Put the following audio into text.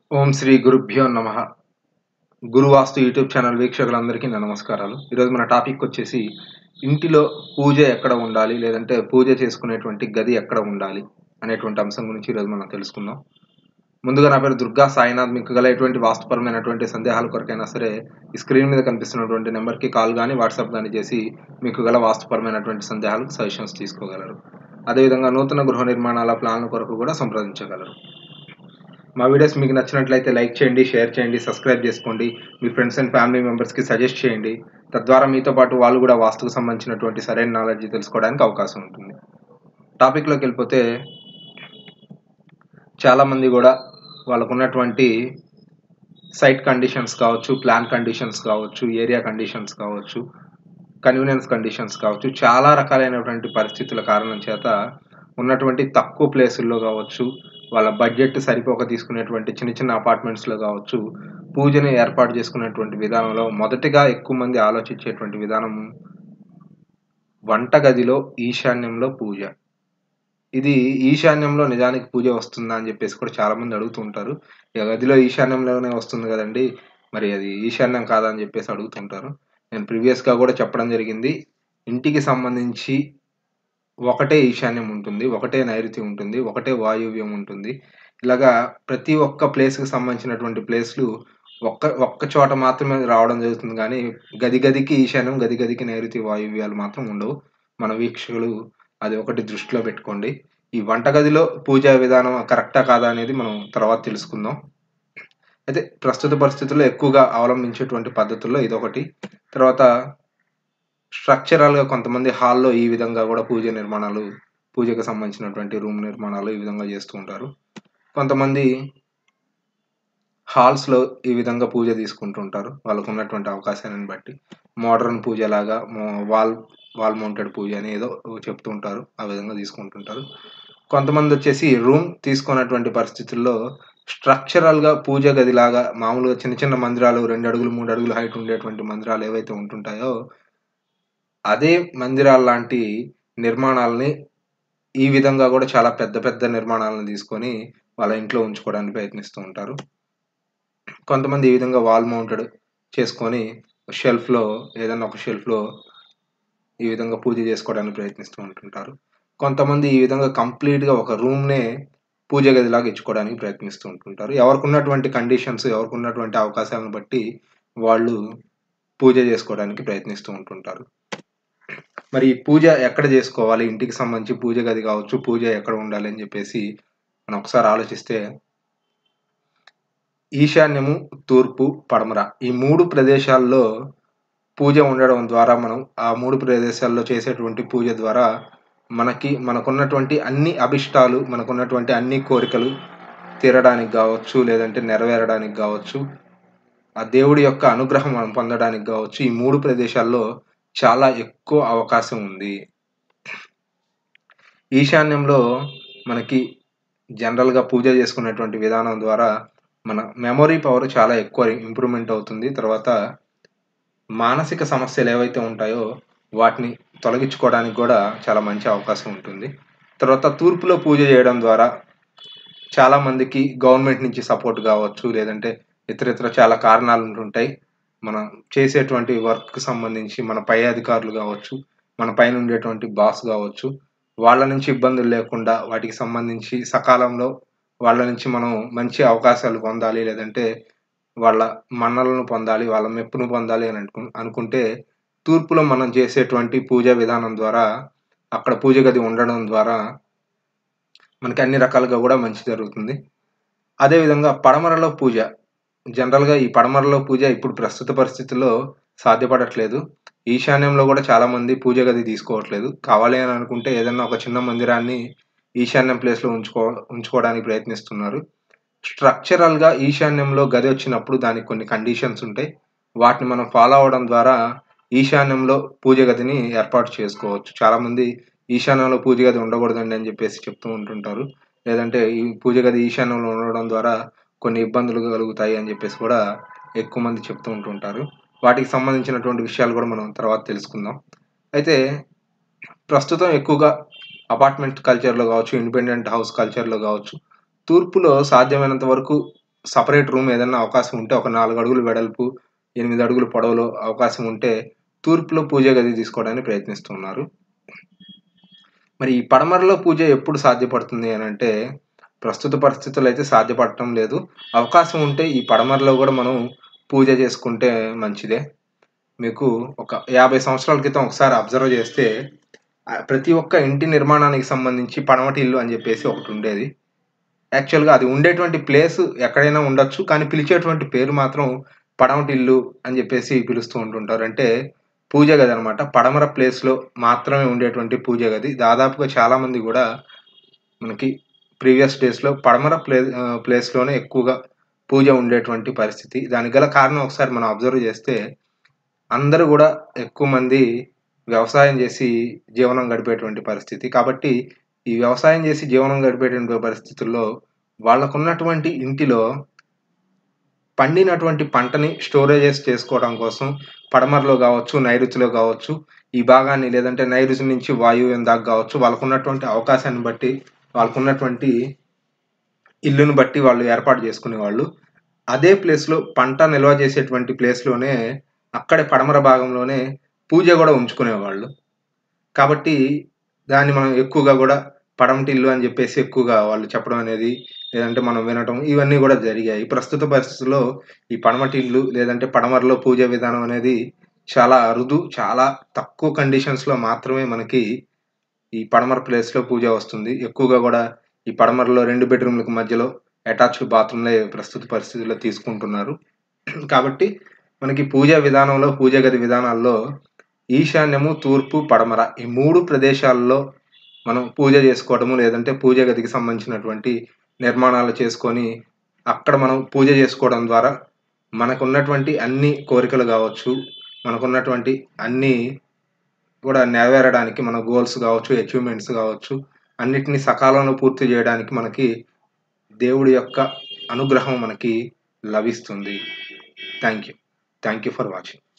ఓం శ్రీ గురుభ్యో నమ గురువాస్తు YouTube channel వీక్షకులందరికీ నా నమస్కారాలు ఈరోజు మన టాపిక్ వచ్చేసి ఇంటిలో పూజ ఎక్కడ ఉండాలి లేదంటే పూజ చేసుకునేటువంటి గది ఎక్కడ ఉండాలి అనేటువంటి అంశం గురించి ఈరోజు మనం తెలుసుకుందాం ముందుగా నా పేరు దుర్గా సాయినాథ్ మీకు గల ఎటువంటి వాస్తుపరమైనటువంటి సందేహాల కొరకైనా సరే ఈ స్క్రీన్ మీద కనిపిస్తున్నటువంటి నెంబర్కి కాల్ కానీ వాట్సాప్ కానీ చేసి మీకు గల వాస్తుపరమైనటువంటి సందేహాలకు సజెషన్స్ తీసుకోగలరు అదేవిధంగా నూతన గృహ నిర్మాణాల ప్లాన్ల కొరకు కూడా సంప్రదించగలరు మా వీడియోస్ మీకు నచ్చినట్లయితే లైక్ చేయండి షేర్ చేయండి సబ్స్క్రైబ్ చేసుకోండి మీ ఫ్రెండ్స్ అండ్ ఫ్యామిలీ మెంబర్స్కి సజెస్ట్ చేయండి తద్వారా మీతో పాటు వాళ్ళు కూడా వాస్తుకు సంబంధించినటువంటి సరైన నాలెడ్జ్ తెలుసుకోవడానికి అవకాశం ఉంటుంది టాపిక్లోకి వెళ్ళిపోతే చాలామంది కూడా వాళ్ళకు ఉన్నటువంటి సైట్ కండిషన్స్ కావచ్చు ప్లాన్ కండిషన్స్ కావచ్చు ఏరియా కండిషన్స్ కావచ్చు కన్వీనియన్స్ కండిషన్స్ కావచ్చు చాలా రకాలైనటువంటి పరిస్థితుల కారణం చేత ఉన్నటువంటి తక్కువ ప్లేసుల్లో కావచ్చు వాళ్ళ బడ్జెట్ సరిపోక తీసుకునేటువంటి చిన్న చిన్న అపార్ట్మెంట్స్లో కావచ్చు పూజని ఏర్పాటు చేసుకునేటువంటి విధానంలో మొదటిగా ఎక్కువ మంది ఆలోచించేటువంటి విధానం వంటగదిలో ఈశాన్యంలో పూజ ఇది ఈశాన్యంలో నిజానికి పూజ వస్తుందా అని చెప్పేసి కూడా చాలా మంది అడుగుతుంటారు ఇక గదిలో ఈశాన్యంలోనే వస్తుంది కదండి మరి అది ఈశాన్యం కాదా అని చెప్పేసి అడుగుతుంటారు నేను ప్రీవియస్గా కూడా చెప్పడం జరిగింది ఇంటికి సంబంధించి ఒకటే ఈశాన్యం ఉంటుంది ఒకటే నైరుతి ఉంటుంది ఒకటే వాయువ్యం ఉంటుంది ఇలాగా ప్రతి ఒక్క ప్లేస్కి సంబంధించినటువంటి ప్లేస్లు ఒక్క ఒక్క చోట మాత్రమే రావడం జరుగుతుంది కానీ గది గదికి ఈశాన్యం గది గదికి నైరుతి వాయువ్యాలు మాత్రం ఉండవు మన వీక్షకులు అది ఒకటి దృష్టిలో పెట్టుకోండి ఈ వంటగదిలో పూజా విధానం కరెక్టా కాదా అనేది మనం తర్వాత తెలుసుకుందాం అయితే ప్రస్తుత పరిస్థితుల్లో ఎక్కువగా అవలంబించేటువంటి పద్ధతుల్లో ఇదొకటి తర్వాత స్ట్రక్చరల్గా కొంతమంది హాల్లో ఈ విధంగా కూడా పూజ నిర్మాణాలు పూజకు సంబంధించినటువంటి రూమ్ నిర్మాణాలు ఈ విధంగా చేస్తూ ఉంటారు కొంతమంది హాల్స్లో ఈ విధంగా పూజ తీసుకుంటుంటారు వాళ్ళకు ఉన్నటువంటి అవకాశాలను బట్టి మోడర్న్ పూజ లాగా వాల్ వాల్ మౌంటెడ్ పూజ అని ఏదో చెప్తూ ఉంటారు ఆ విధంగా తీసుకుంటుంటారు కొంతమంది వచ్చేసి రూమ్ తీసుకున్నటువంటి పరిస్థితుల్లో స్ట్రక్చరల్గా పూజ గదిలాగా మామూలుగా చిన్న చిన్న మందిరాలు రెండు అడుగులు మూడు అడుగులు హైట్ ఉండేటువంటి మందిరాలు ఏవైతే ఉంటుంటాయో అదే మందిరాల లాంటి నిర్మాణాలని ఈ విధంగా కూడా చాలా పెద్ద పెద్ద నిర్మాణాలను తీసుకొని వాళ్ళ ఇంట్లో ఉంచుకోవడానికి ప్రయత్నిస్తూ ఉంటారు కొంతమంది ఈ విధంగా వాల్ మౌంటెడ్ చేసుకొని షెల్ఫ్లో ఏదైనా ఒక షెల్ఫ్లో ఈ విధంగా పూజ చేసుకోవడానికి ప్రయత్నిస్తూ ఉంటుంటారు కొంతమంది ఈ విధంగా కంప్లీట్గా ఒక రూమ్నే పూజ గదిలాగా ఇచ్చుకోవడానికి ప్రయత్నిస్తూ ఉంటుంటారు ఎవరికి ఉన్నటువంటి కండిషన్స్ ఎవరికి ఉన్నటువంటి అవకాశాలను బట్టి వాళ్ళు పూజ చేసుకోవడానికి ప్రయత్నిస్తూ ఉంటుంటారు మరి ఈ పూజ ఎక్కడ చేసుకోవాలి ఇంటికి సంబంధించి పూజ గది కావచ్చు పూజ ఎక్కడ ఉండాలి అని చెప్పేసి మనం ఒకసారి ఆలోచిస్తే ఈశాన్యము తూర్పు పడమర ఈ మూడు ప్రదేశాల్లో పూజ ఉండడం ద్వారా మనం ఆ మూడు ప్రదేశాల్లో చేసేటువంటి పూజ ద్వారా మనకి మనకున్నటువంటి అన్ని అభిష్టాలు మనకున్నటువంటి అన్ని కోరికలు తీరడానికి కావచ్చు లేదంటే నెరవేరడానికి కావచ్చు ఆ దేవుడి యొక్క అనుగ్రహం మనం పొందడానికి కావచ్చు ఈ మూడు ప్రదేశాల్లో చాలా ఎక్కువ అవకాశం ఉంది ఈశాన్యంలో మనకి జనరల్గా పూజ చేసుకునేటువంటి విధానం ద్వారా మన మెమొరీ పవర్ చాలా ఎక్కువ ఇంప్రూవ్మెంట్ అవుతుంది తర్వాత మానసిక సమస్యలు ఏవైతే ఉంటాయో వాటిని తొలగించుకోవడానికి కూడా చాలా మంచి అవకాశం ఉంటుంది తర్వాత తూర్పులో పూజ చేయడం ద్వారా చాలామందికి గవర్నమెంట్ నుంచి సపోర్ట్ కావచ్చు లేదంటే ఇతర ఇతర చాలా కారణాలు ఉంటుంటాయి మనం చేసేటువంటి వర్క్ సంబంధించి మన పై అధికారులు కావచ్చు మన పైన ఉండేటువంటి బాస్ కావచ్చు వాళ్ళ నుంచి ఇబ్బందులు లేకుండా వాటికి సంబంధించి సకాలంలో వాళ్ళ నుంచి మనం మంచి అవకాశాలు పొందాలి లేదంటే వాళ్ళ మన్నలను పొందాలి వాళ్ళ మెప్పును పొందాలి అని అనుకు అనుకుంటే తూర్పులో మనం చేసేటువంటి పూజా విధానం ద్వారా అక్కడ పూజ గది ఉండడం ద్వారా మనకి అన్ని రకాలుగా కూడా మంచి జరుగుతుంది అదేవిధంగా పడమరలో పూజ జనరల్గా ఈ పడమరలో పూజ ఇప్పుడు ప్రస్తుత పరిస్థితుల్లో సాధ్యపడట్లేదు ఈశాన్యంలో కూడా చాలామంది పూజ గది తీసుకోవట్లేదు కావాలి అని అనుకుంటే ఏదన్నా ఒక చిన్న మందిరాన్ని ఈశాన్యం ప్లేస్లో ఉంచుకో ఉంచుకోవడానికి ప్రయత్నిస్తున్నారు స్ట్రక్చరల్గా ఈశాన్యంలో గది వచ్చినప్పుడు దానికి కొన్ని కండిషన్స్ ఉంటాయి వాటిని మనం ఫాలో అవడం ద్వారా ఈశాన్యంలో పూజ గదిని ఏర్పాటు చేసుకోవచ్చు చాలామంది ఈశాన్యంలో పూజ గది ఉండకూడదండి అని చెప్పేసి చెప్తూ ఉంటుంటారు లేదంటే ఈ పూజ గది ఈశాన్యంలో ఉండడం ద్వారా కొన్ని ఇబ్బందులు కలుగుతాయి అని చెప్పేసి కూడా ఎక్కువ మంది చెప్తూ ఉంటుంటారు వాటికి సంబంధించినటువంటి విషయాలు కూడా మనం తర్వాత తెలుసుకుందాం అయితే ప్రస్తుతం ఎక్కువగా అపార్ట్మెంట్ కల్చర్లో కావచ్చు ఇండిపెండెంట్ హౌస్ కల్చర్లో కావచ్చు తూర్పులో సాధ్యమైనంత వరకు సెపరేట్ రూమ్ ఏదన్నా అవకాశం ఉంటే ఒక 4 అడుగులు వెడల్పు, 8 అడుగులు పొడవులో అవకాశం ఉంటే తూర్పులో పూజ గది తీసుకోవడానికి ప్రయత్నిస్తున్నారు. మరి ఈ పడమరలో పూజ ఎప్పుడు సాధ్యపడుతుంది అనంటే, ప్రస్తుత పరిస్థితుల్లో అయితే సాధ్యపడటం లేదు. అవకాశం ఉంటే ఈ పడమరలో గూడా మనం పూజ చేసుకుంటే మంచిదే. మీకు ఒక 50 సంవత్సరాల క్రితం ఒకసారి అబ్జర్వ్ చేస్తే ఆహ్, ప్రతి ఒక్క ఇంటి నిర్మాణానికి సంబంధించి పడమటి ఇల్లు అని జెప్పేసి ఒకటుండేది. యాక్చువల్‌గా అది ఉండేటువంటి ప్లేస్ ఎక్కడైనా ఉండొచ్చు. కానీ పిలిచేటువంటి పేరు మాత్రం పడమటి ఇల్లు అని జెప్పేసి పిలుస్తూ ఉంటుంటారు. అంటే పూజ గదనమాట. పడమర ప్లేస్‌లో మాత్రమే ఉండేటువంటి పూజ గది. దాదాపుగా చాలామంది గూడా మనకి ప్రీవియస్ డేస్‌లో పడమర ప్లే ఆహ్, ప్లేస్‌లోనే ఎక్కువగా పూజ ఉండేటువంటి పరిస్థితి. దానికి గల కారణం ఒకసారి మనం అబ్జర్వ్ చేస్తే అందరూ గూడా ఎక్కువ మంది వ్యవసాయం జేసి జీవనం గడిపేటువంటి పరిస్థితి. కాబట్టి ఈ వ్యవసాయం జేసి జీవనం గడిపేటువంటి పరిస్థితుల్లో వాళ్ళకున్నటువంటి ఇంటిలో పండినటువంటి పంటని స్టోరేజెస్ చేసుకోవడం కోసం పడమరలో గావచ్చు, నైరుతిలో గావచ్చు, ఈ భాగాన్ని లేదంటే నైరుతి నుంచి వాయువ్యం దాకా గావచ్చు, వాళ్ళకున్నటువంటి అవకాశాన్ని బట్టి, వాళ్ళకున్నటువంటి ఇల్లుని బట్టి వాళ్ళు ఏర్పాటు చేసుకునేవాళ్ళు. అదే ప్లేస్‌లో పంట నిల్వ చేసేటువంటి ప్లేస్‌లోనే అక్కడే పడమర భాగంలోనే పూజ గూడా ఉంచుకునేవాళ్ళు. కాబట్టి దాన్ని మనం ఎక్కువగా గూడా పడమటి ఇల్లు అని జెప్పేసి ఎక్కువగా వాళ్ళు చెప్పడం అనేది, లేదంటే మనం వినటం ఇవన్నీ గూడా జరిగాయి. ప్రస్తుత పరిస్థితుల్లో ఈ పడమటి ఇల్లు లేదంటే పడమరలో పూజ విధానం అనేది చాలా అరుదు. చాలా తక్కువ కండిషన్స్‌లో మాత్రమే మనకి ఈ పడమర ప్లేస్‌లో పూజ వస్తుంది. ఎక్కువగా గూడా ఈ పడమరలో 2 బెడ్‌రూమ్‌లకి మధ్యలో అటాచ్డ్ బాత్రూమ్‌లే ప్రస్తుత పరిస్థితుల్లో తీసుకుంటున్నారు. కాబట్టి మనకి పూజా విధానంలో, పూజ గది విధానాల్లో ఈశాన్యము, తూర్పు, పడమర ఈ 3 ప్రదేశాల్లో మనం పూజ చేసుకోవడము, లేదంటే పూజ గదికి సంబంధించినటువంటి నిర్మాణాలు చేసుకొని, అక్కడ మనం పూజ చేసుకోవడం ద్వారా మనకున్నటువంటి అన్ని కోరికలు గావచ్చు, మనకున్నటువంటి అన్నీ గూడా నెరవేరడానికి మన గోల్స్ గావచ్చు, అచీవ్‌మెంట్స్ గావచ్చు, అన్నిటిని సకాలంలో పూర్తి జేయడానికి మనకి దేవుడి యొక్క అనుగ్రహం మనకి లభిస్తుంది. Thank you. Thank you for watching.